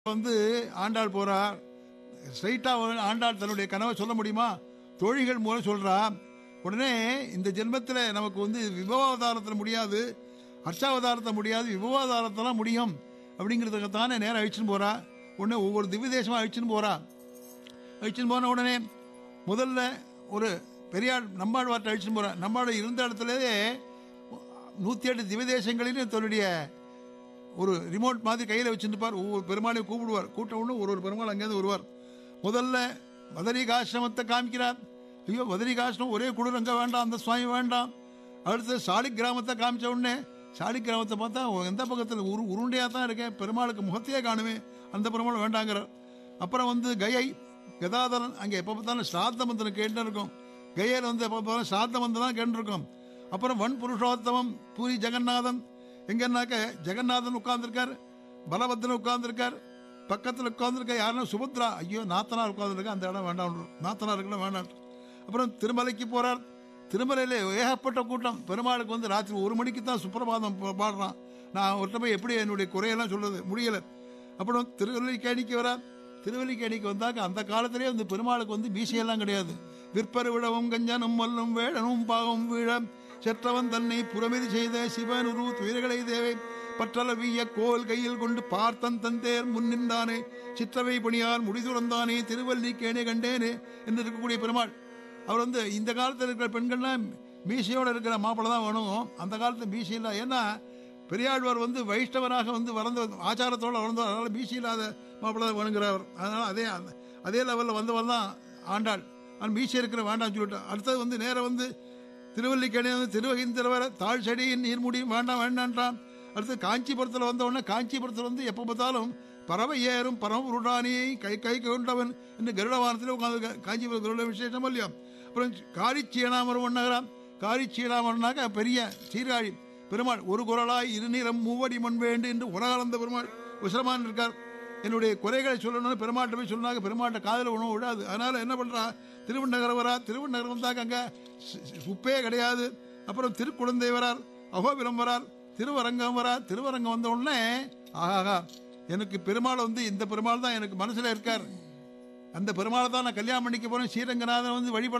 வந்து ஆண்டாள் போறா ஸ்ட்ரைட்டா ஆண்டாள் தன்னுடைய கனவை சொல்ல முடியுமா தோழிகள் மூலம் சொல்றா உடனே இந்த ஜென்மத்தில் நமக்கு வந்து விபவாதாரத்தில் முடியாது அர்ச்சாவதாரத்தை முடியாது விபவாதாரத்தெல்லாம் முடியும் அப்படிங்கிறதுக்கு தானே நேரம் அழிச்சுன்னு போறா உடனே ஒவ்வொரு திவ்ய தேசமா அழிச்சுன்னு போறா அழிச்சுன்னு போன உடனே முதல்ல ஒரு பெரியாள் நம்மாழ்வார்ட்ட அழிச்சுன்னு போறா நம்மாடு இருந்த இடத்துலயே நூத்தி எட்டு திவ்ய தேசங்களிலும் தன்னுடைய ஒரு ரிமோட் மாதிரி கையில் வச்சுருப்பார் ஒவ்வொரு பெருமாளையும் கூப்பிடுவார் கூட்ட ஒன்று ஒரு ஒரு பெருமாள் அங்கேருந்து வருவார் முதல்ல பதரிகாசிரமத்தை காமிக்கிறார் ஐயோ பதரிகாசிரமம் ஒரே குளிர் அங்கே வேண்டாம் அந்த சுவாமி வேண்டாம் அடுத்து சாலி கிராமத்தை காமிச்ச உடனே சாலி கிராமத்தை பார்த்தா எந்த பக்கத்தில் உரு உருண்டையாக தான் இருக்கேன் பெருமாளுக்கு முகத்தையே காணுமே அந்த பெருமாள் வேண்டாங்கிறார் அப்புறம் வந்து கயை கதாதரன் அங்கே எப்போ பார்த்தாலும் ஸ்ராத்த மந்திரம் கேட்டு இருக்கும் கயர் வந்து எப்போ பார்த்தாலும் ஸ்ராத்த மந்திரம் தான் கேட்டுருக்கும் அப்புறம் வன் புருஷோத்தமம் பூரி ஜெகநாதன் எங்கன்னாக்க ஜெகநாதன் உட்கார்ந்துருக்கார் பலபத்ரன் உட்கார்ந்துருக்கார் பக்கத்தில் உட்கார்ந்துருக்க யாருன்னா சுபத்ரா ஐயோ நாத்தனார் உட்கார்ந்துருக்கா அந்த இடம் வேண்டாம் நாத்தனார் இருக்கலாம் வேண்டாம் அப்புறம் திருமலைக்கு போறார் திருமலையில ஏகப்பட்ட கூட்டம் பெருமாளுக்கு வந்து ராத்திரி ஒரு மணிக்கு தான் சுப்பிரபாதம் பா- பாடுறான் நான் ஒருத்த போய் எப்படி என்னுடைய குறையெல்லாம் சொல்றது முடியல அப்புறம் திருவல்லிக்கேணிக்கு வரார் திருவல்லிக்கேணிக்கு வந்தாக்க அந்த காலத்திலே வந்து பெருமாளுக்கு வந்து மீசையெல்லாம் கிடையாது விற்பரு விழவும் கஞ்சனும் மல்லும் வேடனும் பாகம் வீழ செற்றவன் தன்னை புறமிதி செய்த சிவனுரு துயர்களை தேவை பற்றல வீய கோல் கையில் கொண்டு பார்த்தன் தந்தேர் முன்னின்றானே சிற்றவை பணியார் முடிதுறந்தானே திருவல்லிக்கேணி கண்டேனே என்று இருக்கக்கூடிய பெருமாள் அவர் வந்து இந்த காலத்தில் இருக்கிற பெண்கள்லாம் மீசையோட இருக்கிற மாப்பிள்ளை தான் வேணும் அந்த காலத்து மீசை இல்லை ஏன்னா பெரியாழ்வார் வந்து வைஷ்ணவராக வந்து வளர்ந்த ஆச்சாரத்தோட வளர்ந்தவர் அதனால மீசை இல்லாத மாப்பிள்ளை தான் வேணுங்கிறவர் அதனால அதே அந்த- அதே லெவலில் வந்தவர் தான் ஆண்டாள் ஆனால் மீசை இருக்கிற வேண்டாம்னு சொல்லிட்டு அடுத்தது வந்து நேரம் வந்து திருவல்லிக்கேணி வந்து திருவகிந்திரவர தாழ் செடியின் நீர்முடியும் வேண்டாம் வேண்டான்றான் அடுத்து காஞ்சிபுரத்தில் வந்த உடனே காஞ்சிபுரத்தில் வந்து எப்போ பார்த்தாலும் பறவை ஏறும் பரமபுருடானியை கை கை கொண்டவன் என்று கருடவானத்தில் உட்காந்து காஞ்சிபுரம் கருட விசேஷம் இல்லையா அப்புறம் காரிச்சீனாமரம் ஒன்னகராம் காரிச்சீனாமரம்னாக்க பெரிய சீர்காழி பெருமாள் ஒரு குரலாய் இருநிறம் மூவடி மண் வேண்டு என்று உலகளந்த பெருமாள் உசரமான் இருக்கார் என்னுடைய குறைகளை சொல்லணும்னு பெருமாட்ட போய் சொன்னாங்க பெருமாட்ட காதில் உணவு விடாது அதனால என்ன பண்றா திருவண்ணகரம் வரா திருவண்ணகரம் வந்தாக்க அங்க சு- சு- உப்பே கிடையாது அப்புறம் திருக்குழந்தை வரார் அகோபிலம் வரார் திருவரங்கம் வரார் திருவரங்கம் வந்த உடனே ஆஹா எனக்கு பெருமாள் வந்து இந்த பெருமாள் தான் எனக்கு மனசுல இருக்கார் அந்த பெருமாளை தான் நான் கல்யாணம் பண்ணிக்க போறேன் ஸ்ரீரங்கநாதன் வந்து வழிபட